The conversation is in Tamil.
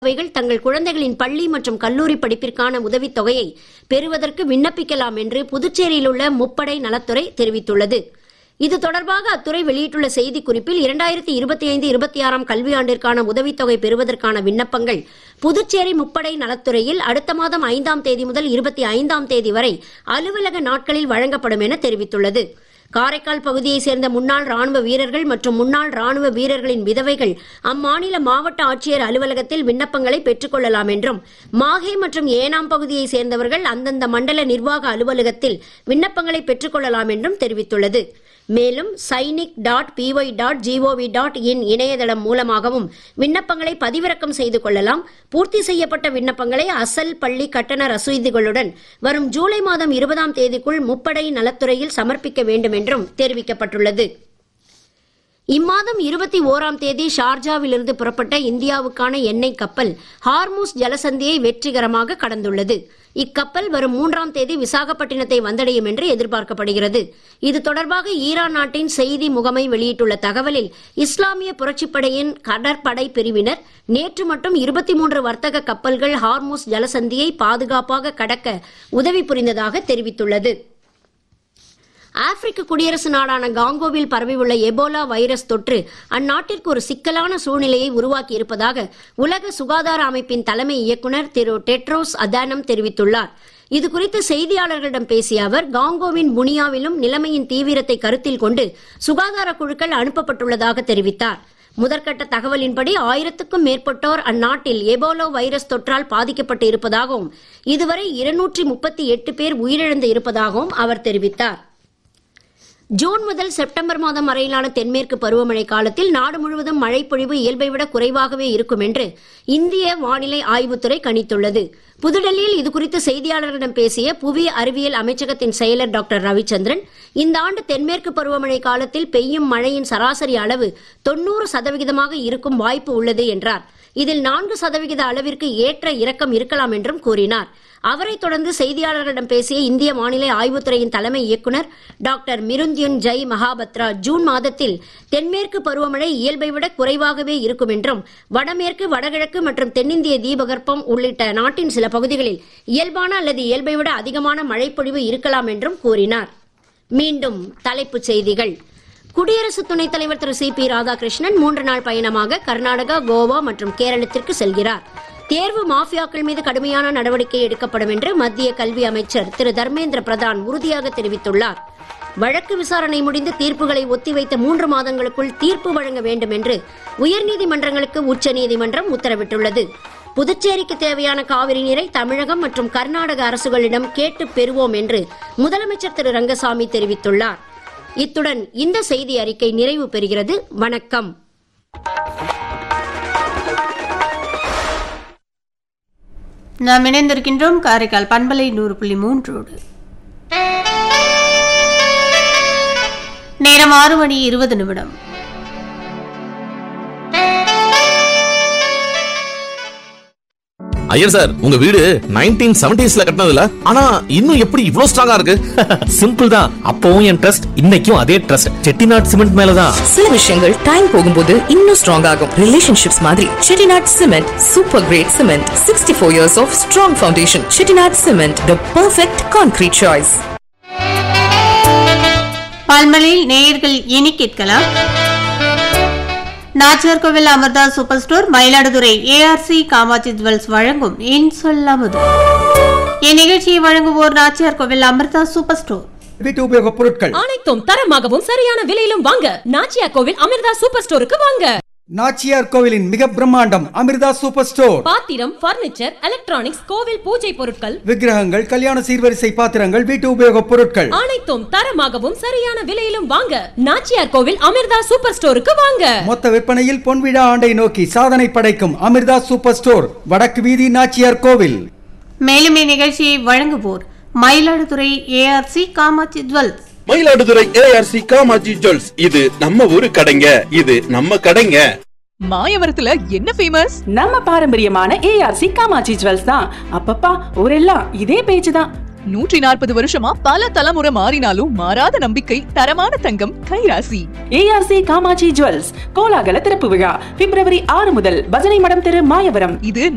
அவைகள் தங்கள் குழந்தைகளின் பள்ளி மற்றும் கல்லூரி படிப்பிற்கான உதவித் தொகையை பெறுவதற்கு விண்ணப்பிக்கலாம் என்று புதுச்சேரியில் உள்ள முப்படை நலத்துறை தெரிவித்துள்ளது இது தொடர்பாக அத்துறை வெளியிட்டுள்ள செய்திக்குறிப்பில் இரண்டாயிரத்தி இருபத்தி ஐந்து இருபத்தி ஆறாம் கல்வியாண்டிற்கான உதவித்தொகை பெறுவதற்கான விண்ணப்பங்கள் புதுச்சேரி முப்படை நலத்துறையில் அடுத்த மாதம் ஐந்தாம் தேதி முதல் இருபத்தி ஐந்தாம் தேதி வரை அலுவலக நாட்களில் வழங்கப்படும் என தெரிவித்துள்ளது காரைக்கால் பகுதியைச் சேர்ந்த முன்னாள் ராணுவ வீரர்கள் மற்றும் முன்னாள் ராணுவ வீரர்களின் விதவைகள் அம்மாநில மாவட்ட ஆட்சியர் அலுவலகத்தில் விண்ணப்பங்களை பெற்றுக்கொள்ளலாம் என்றும் மாஹே மற்றும் ஏனாம் பகுதியைச் சேர்ந்தவர்கள் அந்தந்த மண்டல நிர்வாக அலுவலகத்தில் விண்ணப்பங்களை பெற்றுக்கொள்ளலாம் என்றும் தெரிவித்துள்ளது மேலும் Sainik dot PY dot GOV dot in இணையதளம் மூலமாகவும் விண்ணப்பங்களை பதிவிறக்கம் செய்து கொள்ளலாம் பூர்த்தி செய்யப்பட்ட விண்ணப்பங்களை அசல் பள்ளி கட்டண ரசீதுகளுடன் வரும் ஜூலை மாதம் இருபதாம் தேதிக்குள் முப்படை நலத்துறையில் சமர்ப்பிக்க வேண்டும் என்றும் தெரிவிக்கப்பட்டுள்ளது இம்மாதம் இருபத்தி ஓராம் தேதி ஷார்ஜாவிலிருந்து புறப்பட்ட இந்தியாவுக்கான எண்ணெய் கப்பல் ஹார்மூஸ் ஜலசந்தியை வெற்றிகரமாக கடந்துள்ளது இக்கப்பல் வரும் மூன்றாம் தேதி விசாகப்பட்டினத்தை வந்தடையும் என்று எதிர்பார்க்கப்படுகிறது இது தொடர்பாக ஈரான் நாட்டின் செய்தி முகமை வெளியிட்டுள்ள தகவலில் இஸ்லாமிய புரட்சிப்படையின் கடற்படை பிரிவினர் நேற்று மட்டும் இருபத்தி மூன்று வர்த்தக கப்பல்கள் ஹார்மூஸ் ஜலசந்தியை பாதுகாப்பாக கடக்க உதவி புரிந்ததாக தெரிவித்துள்ளது ஆப்பிரிக்க குடியரசு நாடான காங்கோவில் பரவியுள்ள எபோலா வைரஸ் தொற்று அந்நாட்டிற்கு ஒரு சிக்கலான சூழ்நிலையை உருவாக்கி இருப்பதாக உலக சுகாதார அமைப்பின் தலைமை இயக்குநர் திரு டெட்ரோஸ் அதானம் தெரிவித்துள்ளார் இது குறித்து செய்தியாளர்களிடம் பேசிய அவர் காங்கோவின் புனியாவிலும் நிலைமையின் தீவிரத்தை கருத்தில் கொண்டு சுகாதார குழுக்கள் அனுப்பப்பட்டுள்ளதாக தெரிவித்தார் முதற்கட்ட தகவலின்படி ஆயிரத்துக்கும் மேற்பட்டோர் அந்நாட்டில் எபோலா வைரஸ் தொற்றால் பாதிக்கப்பட்டு இருப்பதாகவும் இதுவரை இருநூற்றி முப்பத்தி எட்டு பேர் உயிரிழந்து இருப்பதாகவும் அவர் தெரிவித்தார் ஜூன் முதல் செப்டம்பர் மாதம் வரையிலான தென்மேற்கு பருவமழை காலத்தில் நாடு முழுவதும் மழைப்பொழிவு இயல்பை விட குறைவாகவே இருக்கும் என்று இந்திய வானிலை ஆய்வுத்துறை கணித்துள்ளது புதுடெல்லியில் இதுகுறித்து செய்தியாளர்களிடம் பேசிய புவி அறிவியல் அமைச்சகத்தின் செயலர் டாக்டர் ரவிச்சந்திரன் இந்த ஆண்டு தென்மேற்கு பருவமழை காலத்தில் பெய்யும் மழையின் சராசரி அளவு தொன்னூறு சதவிகிதமாக இருக்கும் வாய்ப்பு உள்ளது என்றார் இதில் நான்கு சதவிகித அளவிற்கு ஏற்ற இறக்கம் இருக்கலாம் என்றும் கூறினார் அவரைத் தொடர்ந்து செய்தியாளர்களிடம் பேசிய இந்திய வானிலை ஆய்வுத்துறையின் தலைமை இயக்குநர் doctor Mrutyunjay Mahapatra June மாதத்தில் தென்மேற்கு பருவமழை இயல்பை விட குறைவாகவே இருக்கும் என்றும் வடமேற்கு வடகிழக்கு மற்றும் தென்னிந்திய தீபகற்பம் உள்ளிட்ட நாட்டின் சில பகுதிகளில் இயல்பான அல்லது இயல்பை விட அதிகமான மழைப்பொழிவு இருக்கலாம் என்றும் கூறினார் மீண்டும் தலைப்புச் செய்திகள் குடியரசு துணைத் தலைவர் திரு சி பி ராதாகிருஷ்ணன் மூன்று நாள் பயணமாக கர்நாடகா கோவா மற்றும் கேரளத்திற்கு செல்கிறார் தேர்வு மாஃபியாக்கள் மீது கடுமையான நடவடிக்கை எடுக்கப்படும் என்று மத்திய கல்வி அமைச்சர் திரு தர்மேந்திர பிரதான் உறுதியாக தெரிவித்துள்ளார் வழக்கு விசாரணை முடிந்து தீர்ப்புகளை ஒத்திவைத்த மூன்று மாதங்களுக்குள் தீர்ப்பு வழங்க வேண்டும் என்று உயர்நீதிமன்றங்களுக்கு உச்சநீதிமன்றம் உத்தரவிட்டுள்ளது புதுச்சேரிக்கு தேவையான காவிரி நீரை தமிழகம் மற்றும் கர்நாடக அரசுகளிடம் கேட்டு பெறுவோம் என்று முதலமைச்சர் திரு ரங்கசாமி தெரிவித்துள்ளார் இத்துடன் இந்த செய்தி அறிக்கை நிறைவு பெறுகிறது வணக்கம் நாம் இணைந்திருக்கின்றோம் காரைக்கால் பண்பலை நூறு புள்ளி மூன்றோடு நேரம் ஆறு மணி இருபது நிமிடம் ஐயர் சார் உங்க வீடு நைன்டீன் செவன்டிஸ்ல கட்டினதுல ஆனா இன்னும் எப்படி இவ்ளோ ஸ்ட்ராங்கா இருக்கு சிம்பிள் தான் அப்பவும் என் ட்ரஸ்ட் இன்னைக்கும் அதே ட்ரஸ்ட் செட்டிநாட் சிமெண்ட் மேலதான் சில விஷயங்கள் டைம் போகும்போது இன்னும் ஸ்ட்ராங் ஆகும் ரிலேஷன்ஷிப்ஸ் மாதிரி Chettinad cement super grade cement sixty four years of strong foundation Chettinad cement the perfect concrete choice பால்மலையில் நேயர்கள் இனி கேட்கலாம் Nachiyar Koil Amirtha super store Mayiladuthurai ARC Kamatchi jewels வழங்கும் இன் சொல்லாமது இந்நிகழ்ச்சியை வழங்குவோர் நாச்சியார் கோவில் அமர்தா சூப்பர் ஸ்டோர் வீட்டு உபயோகப் பொருட்கள் அனைத்தும் தரமாகவும் சரியான விலையிலும் வாங்க நாச்சியா கோவில் அமிர்தா சூப்பர் ஸ்டோருக்கு வாங்க நாச்சியார் கோவிலின் மிக பிரம்மாண்டம் அமிர்தா சூப்பர் ஸ்டோர் பாத்திரம் பர்னிச்சர் எலக்ட்ரானிக்ஸ் கோவில் பூஜை பொருட்கள் விக்கிரகங்கள் கல்யாண சீர்வரிசை பாத்திரங்கள் வீட்டு உபயோகப் பொருட்கள் அனைத்தும் தரமாகவும் சரியான விலையிலும் வாங்க நாச்சியார் கோவில் அமிர்தா சூப்பர் ஸ்டோருக்கு வாங்க மொத்த விற்பனையில் பொன்விழா ஆண்டை நோக்கி சாதனை படைக்கும் அமிர்தா சூப்பர் ஸ்டோர் வடக்கு வீதி நாச்சியார் கோவில் மேலும் இந்நிகழ்ச்சியை வழங்குவோர் Mayiladuthurai ARC Kamatchi jewels Mayiladuthurai ARC Kamatchi jewels இது நம்ம ஊரு கடைங்க இது நம்ம கடைங்க மாயவரத்துல என்ன ஃபேமஸ் நம்ம பாரம்பரியமான ஏஆர்சி காமாட்சி ஜுவல்ஸ் தான் அப்பப்பா ஊரெல்லாம் இதே பேச்சு தான் நூற்றி நாற்பது வருஷமா பல தலைமுறை மாறினாலும் மாறாத நம்பிக்கை தரமான தங்கம் கைராசி ஏஆர்சி காமாட்சி ஜுவல்ஸ் கோலாகல திறப்பு விழா பிப்ரவரி ஆறு முதல் பஜனை மடம் தெரு மாயவரம் இது